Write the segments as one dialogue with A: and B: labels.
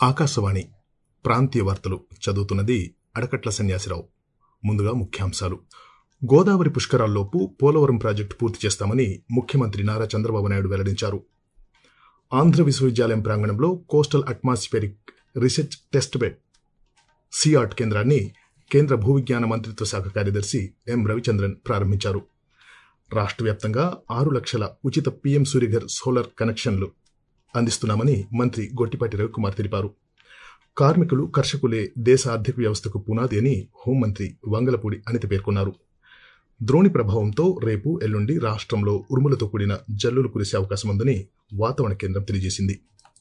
A: ఆకాశవాణి ప్రాంతీయ వార్తలు చదువుతున్నది అడకట్ల సన్యాసిరావు ముందుగా ముఖ్యాంశాలు గోదావరి పుష్కరాల్లోపు పోలవరం ప్రాజెక్టు పూర్తి చేస్తామని ముఖ్యమంత్రి నారా చంద్రబాబు నాయుడు వెల్లడించారు ఆంధ్ర విశ్వవిద్యాలయం ప్రాంగణంలో coastal atmospheric research test bed CART కేంద్రాన్ని కేంద్ర భూవిజ్ఞాన మంత్రిత్వ శాఖ కార్యదర్శి ఎం రవిచంద్రన్ ప్రారంభించారు రాష్ట్ర వ్యాప్తంగా ఆరు లక్షల ఉచిత పీఎం సూర్యఘర్ సోలార్ కనెక్షన్లు అందిస్తున్నామని మంత్రి గొట్టిపాటి రవికుమార్ తెలిపారు కార్మికులు కర్షకులే దేశ ఆర్థిక వ్యవస్థకు పునాది అని హోంమంత్రి వంగలపూడి అనిత పేర్కొన్నారు ద్రోణి ప్రభావంతో రేపు ఎల్లుండి రాష్ట్రంలో ఉరుములతో కూడిన జల్లులు కురిసే అవకాశం ఉందని వాతావరణ కేంద్రం తెలియజేసింది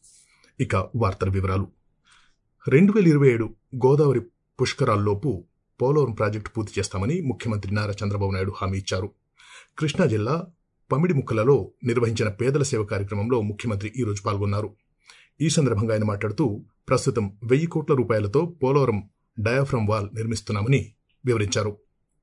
A: ఇక వార్తల వివరాలు రెండు వేల ఇరవై ఏడు గోదావరి పుష్కరాల్లోపు పోలవరం ప్రాజెక్టు పూర్తి చేస్తామని ముఖ్యమంత్రి నారా చంద్రబాబు నాయుడు హామీ ఇచ్చారు కృష్ణా జిల్లా పమిడిముక్కలలో నిర్వహించిన పేదల సేవ కార్యక్రమంలో ముఖ్యమంత్రి ఈరోజు పాల్గొన్నారు ఈ సందర్భంగా ఆయన మాట్లాడుతూ ప్రస్తుతం వెయ్యి కోట్ల రూపాయలతో పోలవరం డయాఫ్రమ్ వాల్ నిర్మిస్తున్నామని వివరించారు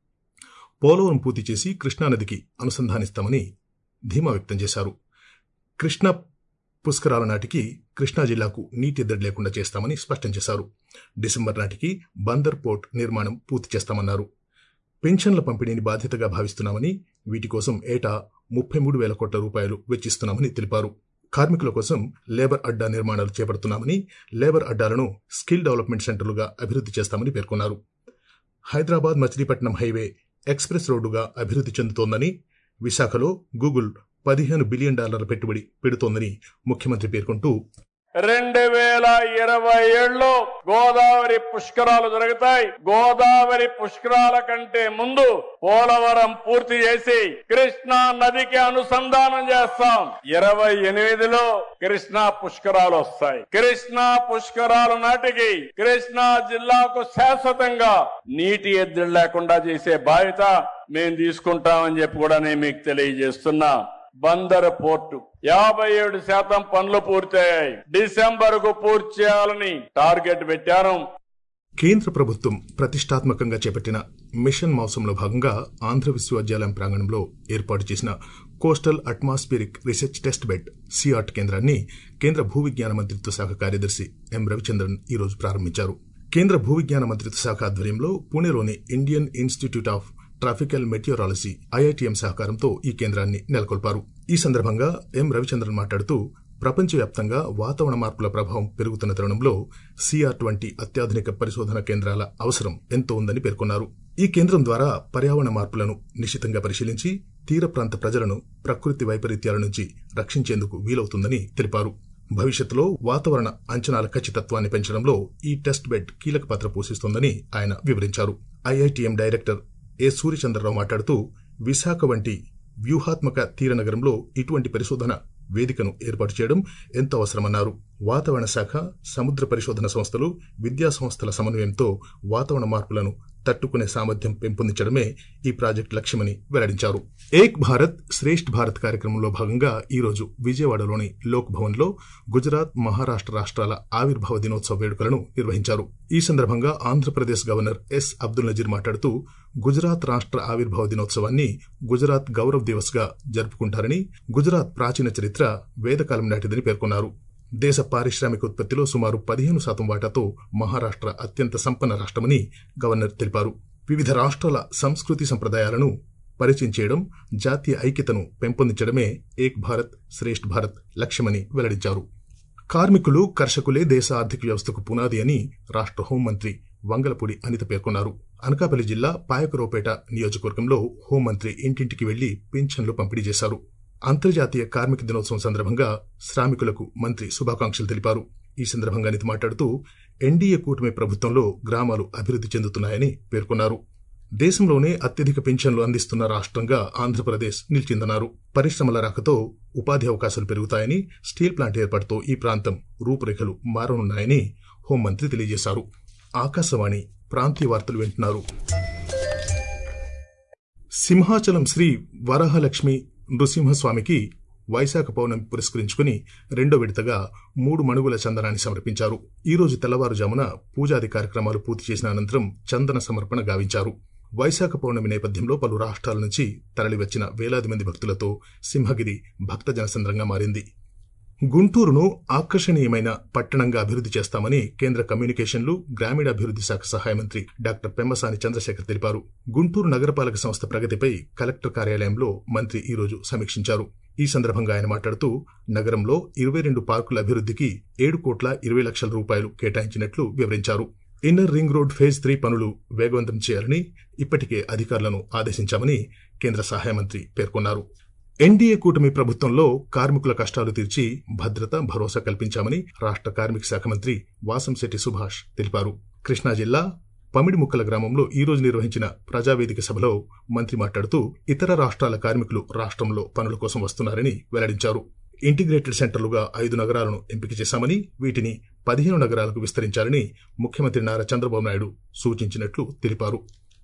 A: పోలవరం పూర్తి చేసి కృష్ణానదికి అనుసంధానిస్తామని ధీమా వ్యక్తం చేశారు కృష్ణా పుష్కరాల నాటికి కృష్ణా జిల్లాకు నీటి ఎద్దడి లేకుండా చేస్తామని స్పష్టం చేశారు డిసెంబర్ నాటికి బందర్ పోర్ట్ నిర్మాణం పూర్తి చేస్తామన్నారు పెన్షన్ల పంపిణీని బాధ్యతగా భావిస్తున్నామని వీటి కోసం ఏటా ముప్పై మూడు వేల కోట్ల రూపాయలు వెచ్చిస్తున్నామని తెలిపారు కార్మికుల కోసం లేబర్ అడ్డా నిర్మాణాలు చేపడుతున్నామని లేబర్ అడ్డాలను స్కిల్ డెవలప్మెంట్ సెంటర్లుగా అభివృద్ధి చేస్తామని పేర్కొన్నారు హైదరాబాద్ మచిలీపట్నం హైవే ఎక్స్ప్రెస్ రోడ్డుగా అభివృద్ధి చెందుతోందని విశాఖలో గూగుల్ పదిహేను బిలియన్ డాలర్ల పెట్టుబడి పెడుతోందని ముఖ్యమంత్రి పేర్కొంటూ
B: రెండు వేల ఇరవై ఏడులో గోదావరి పుష్కరాలు జరుగుతాయి గోదావరి పుష్కరాల కంటే ముందు పోలవరం పూర్తి చేసి కృష్ణా నదికి అనుసంధానం చేస్తాం ఇరవై ఎనిమిదిలో కృష్ణా పుష్కరాలు వస్తాయి కృష్ణా పుష్కరాల నాటికి కృష్ణా జిల్లాకు శాశ్వతంగా నీటి ఎద్దులు లేకుండా చేసే బాధ్యత మేము తీసుకుంటామని చెప్పి కూడా నేను మీకు తెలియజేస్తున్నా బందర్ పోర్టు యాభై ఏడు శాతం పనులు పూర్తయ్యాయి డిసెంబర్ కు పూర్తి చేయాలని టార్గెట్ పెట్టాను
A: కేంద్ర ప్రభుత్వం ప్రతిష్టాత్మకంగా చేపట్టిన మిషన్ మౌసంలో భాగంగా ఆంధ్ర విశ్వవిద్యాలయం ప్రాంగణంలో ఏర్పాటు చేసిన coastal atmospheric research test bed CART కేంద్రాన్ని కేంద్ర భూవిజ్ఞాన మంత్రిత్వ శాఖ కార్యదర్శి ఎం రవిచంద్రన్ ఈరోజు ప్రారంభించారు కేంద్ర భూవిజ్ఞాన మంత్రిత్వ శాఖ ఆధ్వర్యంలో పూణేలోని Indian institute of tropical meteorology IITM సహకారంతో ఈ కేంద్రాన్ని నెలకొల్పారు ఈ సందర్భంగా ఎం రవిచంద్రన్ మాట్లాడుతూ ప్రపంచవ్యాప్తంగా వాతావరణ మార్పుల ప్రభావం పెరుగుతున్న తరుణంలో సిఆర్ వంటి అత్యాధునిక పరిశోధన కేంద్రాల అవసరం ఎంతో ఉందని పేర్కొన్నారు ఈ కేంద్రం ద్వారా పర్యావరణ మార్పులను నిశితంగా పరిశీలించి తీర ప్రాంత ప్రజలను ప్రకృతి వైపరీత్యాల నుంచి రక్షించేందుకు వీలవుతుందని తెలిపారు భవిష్యత్తులో వాతావరణ అంచనాల ఖచ్చితత్వాన్ని పెంచడంలో ఈ టెస్ట్ బెడ్ కీలక పాత్ర పోషిస్తోందని ఆయన వివరించారు ఐఐటిఎం డైరెక్టర్ ఏ సూర్యచంద్రరావు మాట్లాడుతూ విశాఖ వంటి వ్యూహాత్మక తీర నగరంలో ఇటువంటి పరిశోధన వేదికను ఏర్పాటు చేయడం ఎంతో అవసరమన్నారు వాతావరణ శాఖ సముద్ర పరిశోధన సంస్థలు విద్యా సంస్థల సమన్వయంతో వాతావరణ మార్పులను తట్టుకునే సామర్థ్యం పెంపొందించడమే ఈ ప్రాజెక్టు లక్ష్యమని వెల్లడించారు ఏక్ భారత్ శ్రేష్ఠ్ భారత్ కార్యక్రమంలో భాగంగా ఈరోజు విజయవాడలోని లోక్ భవన్ లో గుజరాత్ మహారాష్ట్ర రాష్ట్రాల ఆవిర్భావ దినోత్సవ వేడుకలను నిర్వహించారు ఈ సందర్భంగా ఆంధ్రప్రదేశ్ గవర్నర్ ఎస్ అబ్దుల్ నజీర్ మాట్లాడుతూ గుజరాత్ రాష్ట్ర ఆవిర్భావ దినోత్సవాన్ని గుజరాత్ గౌరవ్ దివస్ గా జరుపుకుంటారని గుజరాత్ ప్రాచీన చరిత్ర వేదకాలం నాటిదని పేర్కొన్నారు దేశ పారిశ్రామిక ఉత్పత్తిలో సుమారు పదిహేను శాతం వాటాతో మహారాష్ట్ర అత్యంత సంపన్న రాష్ట్రమని గవర్నర్ తెలిపారు వివిధ రాష్ట్రాల సంస్కృతి సంప్రదాయాలను పరిచయం చేయడం జాతీయ ఐక్యతను పెంపొందించడమే ఏక్ భారత్ శ్రేష్ఠ్ భారత్ లక్ష్యమని వెల్లడించారు కార్మికులు కర్షకులే దేశ ఆర్థిక వ్యవస్థకు పునాది అని రాష్ట్ర హోంమంత్రి వంగలపూడి అనిత పేర్కొన్నారు అనకాపల్లి జిల్లా పాయకరావుపేట నియోజకవర్గంలో హోంమంత్రి ఇంటింటికి వెళ్లి పింఛన్లు పంపిణీ చేశారు అంతర్జాతీయ కార్మిక దినోత్సవం సందర్భంగా శ్రామికులకు మంత్రి శుభాకాంక్షలు తెలిపారు ఈ సందర్భంగా అనిత మాట్లాడుతూ ఎన్డీఏ కూటమి ప్రభుత్వంలో గ్రామాలు అభివృద్ధి చెందుతున్నాయని పేర్కొన్నారు దేశంలోనే అత్యధిక పింఛన్లు అందిస్తున్న రాష్ట్రంగా ఆంధ్రప్రదేశ్ నిలిచిందన్నారు పరిశ్రమల రాకతో ఉపాధి అవకాశాలు పెరుగుతాయని స్టీల్ ప్లాంట్ ఏర్పాటుతో ఈ ప్రాంతం రూపురేఖలు మారనున్నాయని హోంమంత్రి తెలియజేశారు ఆకాశవాణి ప్రాంతీయ వార్తలు వింటున్నారు సింహాచలం శ్రీ వరహలక్ష్మి నృసింహస్వామికి వైశాఖ పౌర్ణమి పురస్కరించుకుని రెండో విడతగా మూడు మణుగుల చందనాన్ని సమర్పించారు ఈ రోజు తెల్లవారుజామున పూజాది కార్యక్రమాలు పూర్తి చేసిన అనంతరం చందన సమర్పణ గావించారు వైశాఖ పౌర్ణమి నేపథ్యంలో పలు రాష్ట్రాల నుంచి తరలివచ్చిన వేలాది మంది భక్తులతో సింహగిరి భక్తజన సంద్రంగా మారింది గుంటూరును ఆకర్షణీయమైన పట్టణంగా అభివృద్ది చేస్తామని కేంద్ర కమ్యూనికేషన్లు గ్రామీణాభివృద్ది శాఖ సహాయ మంత్రి డాక్టర్ పెమ్మసాని చంద్రశేఖర్ తెలిపారు గుంటూరు నగరపాలక సంస్థ ప్రగతిపై కలెక్టర్ కార్యాలయంలో మంత్రి ఈరోజు సమీక్షించారు ఈ సందర్భంగా ఆయన మాట్లాడుతూ నగరంలో ఇరవై రెండు పార్కుల అభివృద్దికి ఏడు కోట్ల ఇరవై లక్షల రూపాయలు కేటాయించినట్లు వివరించారు inner ring road phase three పనులు వేగవంతం చేయాలని ఇప్పటికే అధికారులను ఆదేశించామని కేంద్ర సహాయ మంత్రి పేర్కొన్నారు ఎన్డీఏ కూటమి ప్రభుత్వంలో కార్మికుల కష్టాలు తీర్చి భద్రత భరోసా కల్పించామని రాష్ట్ర కార్మిక శాఖ మంత్రి వాసంశెట్టి సుభాష్ తెలిపారు కృష్ణా జిల్లా పమిడిముక్కల గ్రామంలో ఈ రోజు నిర్వహించిన ప్రజావేదిక సభలో మంత్రి మాట్లాడుతూ ఇతర రాష్ట్రాల కార్మికులు రాష్ట్రంలో పనుల కోసం వస్తున్నారని వెల్లడించారు ఇంటిగ్రేటెడ్ సెంటర్లుగా ఐదు నగరాలను ఎంపిక చేశామని వీటిని పదిహేను నగరాలకు విస్తరించాలని ముఖ్యమంత్రి నారా చంద్రబాబు నాయుడు సూచించినట్లు తెలిపారు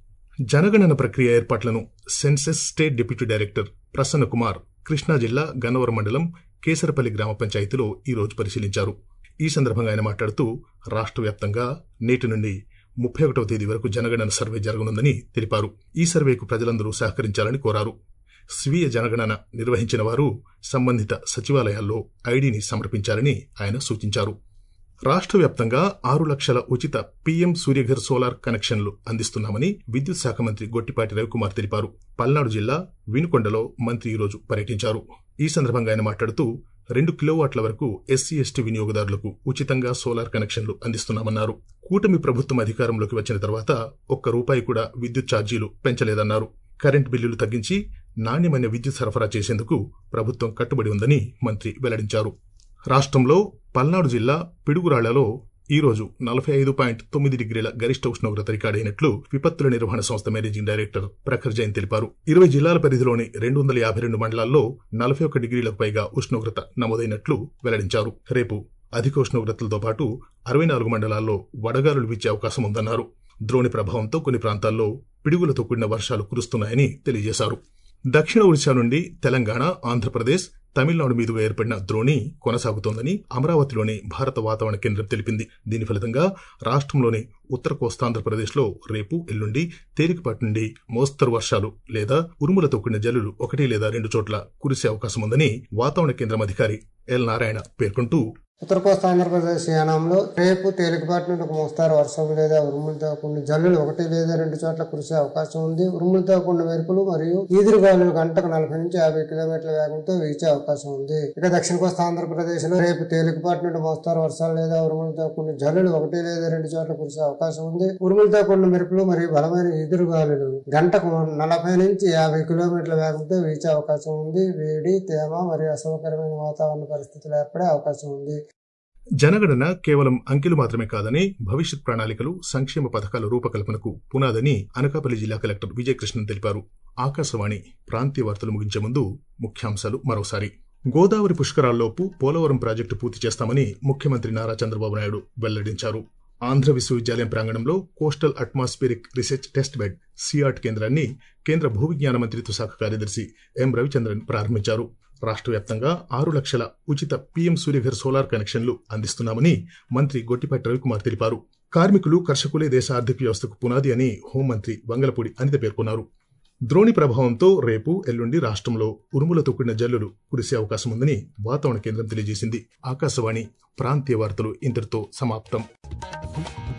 A: జనగణన ప్రక్రియ ఏర్పాట్లను census state deputy director Prasanna Kumar Krishna జిల్లా గన్నవరం మండలం కేసరపల్లి గ్రామ పంచాయతీలో ఈ రోజు పరిశీలించారు ఈ సందర్భంగా ఆయన మాట్లాడుతూ రాష్ట్ర వ్యాప్తంగా నేటి నుండి ముప్పై ఒకటవ తేదీ వరకు జనగణన సర్వే జరగనుందని తెలిపారు ఈ సర్వేకు ప్రజలందరూ సహకరించాలని కోరారు స్వీయ జనగణన నిర్వహించిన వారు సంబంధిత సచివాలయాల్లో ఐడిని సమర్పించాలని ఆయన సూచించారు రాష్ట్ర వ్యాప్తంగా ఆరు లక్షల ఉచిత పీఎం సూర్యఘర్ సోలార్ కనెక్షన్లు అందిస్తున్నామని విద్యుత్ శాఖ మంత్రి గొట్టిపాటి రవికుమార్ తెలిపారు పల్నాడు జిల్లా వినుకొండలో మంత్రి ఈరోజు పర్యటించారు ఈ సందర్భంగా ఆయన మాట్లాడుతూ రెండు కిలోవాట్ల వరకు ఎస్సీ ఎస్టీ వినియోగదారులకు ఉచితంగా సోలార్ కనెక్షన్లు అందిస్తున్నామన్నారు కూటమి ప్రభుత్వం అధికారంలోకి వచ్చిన తర్వాత ఒక్క రూపాయి కూడా విద్యుత్ ఛార్జీలు పెంచలేదన్నారు కరెంటు బిల్లులు తగ్గించి నాణ్యమైన విద్యుత్ సరఫరా చేసేందుకు ప్రభుత్వం కట్టుబడి ఉందని మంత్రి వెల్లడించారు రాష్ట్రంలో పల్నాడు జిల్లా పిడుగురాళ్లలో ఈ రోజు నలభై ఐదు పాయింట్ తొమ్మిది డిగ్రీల గరిష్ట ఉష్ణోగ్రత రికార్డైనట్లు విపత్తుల నిర్వహణ సంస్థ మేనేజింగ్ డైరెక్టర్ ప్రఖర్ జైన్ తెలిపారు ఇరవై జిల్లాల పరిధిలోని రెండు వందల యాభై రెండు మండలాల్లో నలభై ఒక్క డిగ్రీలకు పైగా ఉష్ణోగ్రత నమోదైనట్లు వెల్లడించారు రేపు అధిక ఉష్ణోగ్రతలతో పాటు అరవై నాలుగు మండలాల్లో వడగాలులు వీచే అవకాశం ఉందన్నారు ద్రోణి ప్రభావంతో కొన్ని ప్రాంతాల్లో పిడుగులతో కూడిన వర్షాలు కురుస్తున్నాయని తెలియజేశారు దక్షిణ ఒడిశా నుండి తెలంగాణ ఆంధ్రప్రదేశ్ తమిళనాడు మీదుగా ఏర్పడిన ద్రోణి కొనసాగుతోందని అమరావతిలోని భారత వాతావరణ కేంద్రం తెలిపింది దీని ఫలితంగా రాష్ట్రంలోని ఉత్తర కోస్తాంధ్రప్రదేశ్లో రేపు ఎల్లుండి తేలికపాటి నుండి మోస్తరు వర్షాలు లేదా ఉరుములతో కూడిన జల్లులు ఒకటి లేదా రెండు చోట్ల కురిసే అవకాశం ఉందని వాతావరణ కేంద్రం అధికారి ఎల్ నారాయణ పేర్కొంటూ
C: ఉత్తర కోస్తా ఆంధ్రప్రదేశ్ యానంలో రేపు తేలికపాటి నుండి ఒక మోస్తారు వర్షం లేదా ఉరుములతో కూడిన జల్లులు ఒకటి లేదా రెండు చోట్ల కురిసే అవకాశం ఉంది ఉరుములతో కూడిన మెరుపులు మరియు ఈదురు గాలులు గంటకు నలభై నుంచి యాభై కిలోమీటర్ల వేగంతో వీచే అవకాశం ఉంది ఇక దక్షిణ కోస్తా ఆంధ్రప్రదేశ్ లో రేపు తేలికపాటి నుండి మోస్తారు వర్షాలు లేదా ఉరుములతో కూడిన జల్లులు ఒకటి లేదా రెండు చోట్ల కురిసే అవకాశం ఉంది ఉరుములతో కూడిన మెరుపులు మరియు బలమైన ఈదురు గాలులు గంటకు నలభై నుంచి యాభై కిలోమీటర్ల వేగంతో వీచే అవకాశం ఉంది వేడి తేమ మరియు అసౌకర్యమైన వాతావరణ పరిస్థితులు ఏర్పడే అవకాశం ఉంది
A: జనగణన కేవలం అంకెలు మాత్రమే కాదని భవిష్యత్ ప్రణాళికలు సంక్షేమ పథకాల రూపకల్పనకు పునాదని అనకాపల్లి జిల్లా కలెక్టర్ విజయకృష్ణన్ తెలిపారు ఆకాశవాణి ప్రాంతీయ వార్తలు ముగించే ముందు ముఖ్యాంశాలు మరోసారి గోదావరి పుష్కరాల్లోపు పోలవరం ప్రాజెక్టు పూర్తి చేస్తామని ముఖ్యమంత్రి నారా చంద్రబాబు నాయుడు వెల్లడించారు ఆంధ్ర విశ్వవిద్యాలయం ప్రాంగణంలో coastal atmospheric research test bed CART కేంద్రాన్ని కేంద్ర భూవిజ్ఞాన మంత్రిత్వ శాఖ కార్యదర్శి ఎం రవిచంద్రన్ ప్రారంభించారు రాష్ట్ర వ్యాప్తంగా ఆరు లక్షల ఉచిత పీఎం సూర్యఘర్ సోలార్ కనెక్షన్లు అందిస్తున్నామని మంత్రి గొట్టిపాటి రవికుమార్ తెలిపారు కార్మికులు కర్షకులే దేశ ఆర్థిక వ్యవస్థకు పునాది అని హోంమంత్రి వంగలపూడి అనిత పేర్కొన్నారు ద్రోణి ప్రభావంతో రేపు ఎల్లుండి రాష్ట్రంలో ఉరుములతో కూడిన జల్లులు కురిసే అవకాశం ఉందని వాతావరణ కేంద్రం తెలియజేసింది ఆకాశవాణి ప్రాంతీయ వార్తలు ఇంతటితో సమాప్తం